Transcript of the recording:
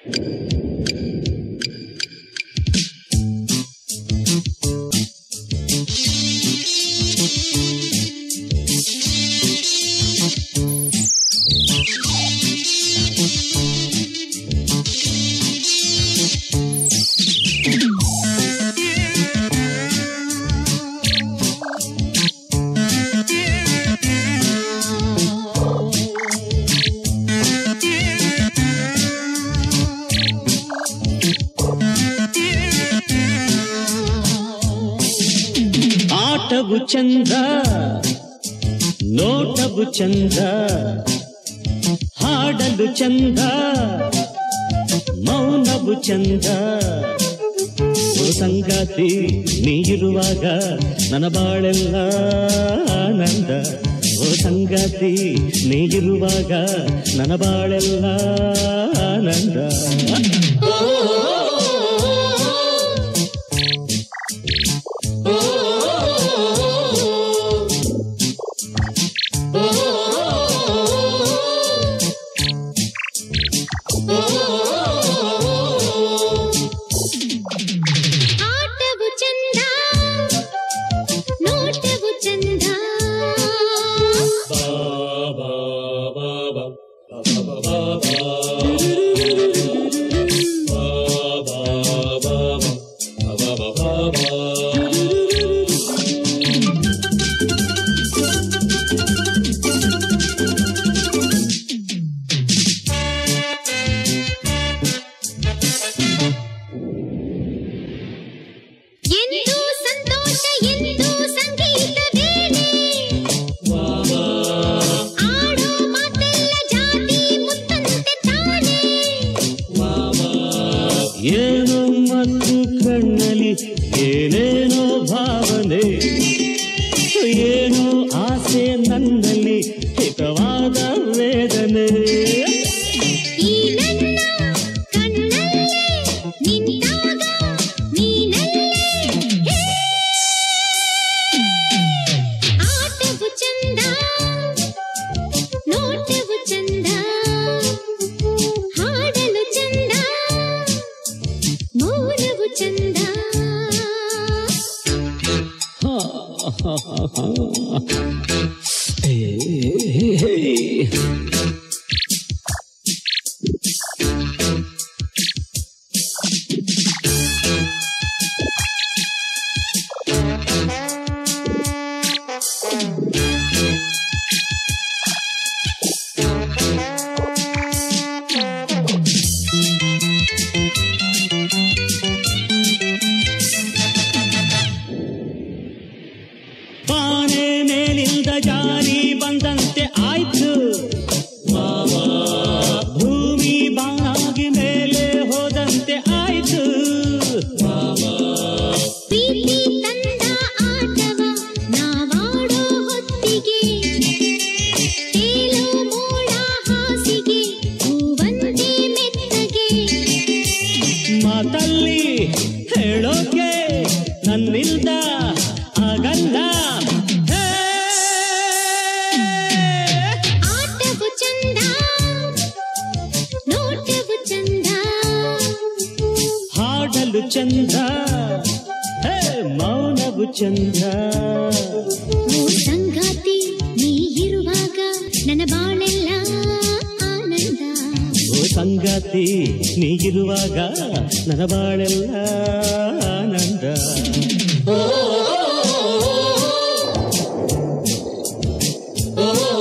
ಆಟವು ಚಂದ ನೋಟವು ಚಂದ ಹಾಡಲು ಚಂದ ಮೌನವು ಚಂದ ಓ ಸಂಗಾತಿ ನೀ ಇರುವಾಗ ನನ್ನ ಬಾಳೆಲ್ಲ ಆನಂದ ಓ ಸಂಗಾತಿ ನೀ ಇರುವಾಗ ನನ್ನ ಬಾಳೆಲ್ಲ ಆನಂದ ಆಟವು ಚಂದ ನೋಟವು ಚಂದ ಎಂದು ಸಂತೋಷ ಎಂದು ಸಂಗೀತ ವೇಳೆ ಆಡೋ ಮಾತೆಲ್ಲ ಜಾತಿ ಮುತ್ತಂತೆ ತಾನೇ ಏನೋ ಮತ್ತು ಕಣ್ಣಲ್ಲಿ ಏನೇನೋ ಭಾವನೆ ಏನೋ ಆಸೆ ನನ್ನಲ್ಲಿ ಹಿತವಾದ ವೇದನೆ ಈ ನನ್ನ ಕಣ್ಣಲ್ಲೇ ನಿಂತಾಗ ನೀನಲ್ಲೇ ಹೇ. ಆಟವು ಚಂದ ನೋಟವು ಚಂದ ಹಾಡಲು ಚಂದ ಮೌನವು ಚಂದ ಪಾನೆ ಮೇಲಿಂದ ಜಾರಿ ಬಂದಂತೆ ಆಯ್ತು ಭೂಮಿ ಬಾಗಿ ಮೇಲೆ ಹೋದಂತೆ ಆಯ್ತು ಪ್ರೀತಿ ತಂದ ಆಟವ ನಾವಾಡೋ ಹೊತ್ತಿಗೆ ತೇಲೋ ಮೋಡ ಹಾಸಿಗೆ ಹೂವಂತೆ ಮೆತ್ತಗೆ ಮಾತಲ್ಲಿ ಹೇಳೋಕೆ ನನ್ನಿಲ್ದ ಆಗಲ್ಲ ಹೇ! ಆಟವು ಚಂದ ನೋಟವು ಚಂದ ಹಾಡಲು ಚಂದ ಹೇ ಮೌನವು ಚಂದ ಓ ಸಂಗಾತಿ ನೀ ಇರುವಾಗ ನನ್ನ ಬಾಳೆಲ್ಲ ಆನಂದ ಓ ಸಂಗಾತಿ ನೀಗಿರುವಾಗ ನನ್ನ ಬಾಳೆಲ್ಲ ಆನಂದ ಓ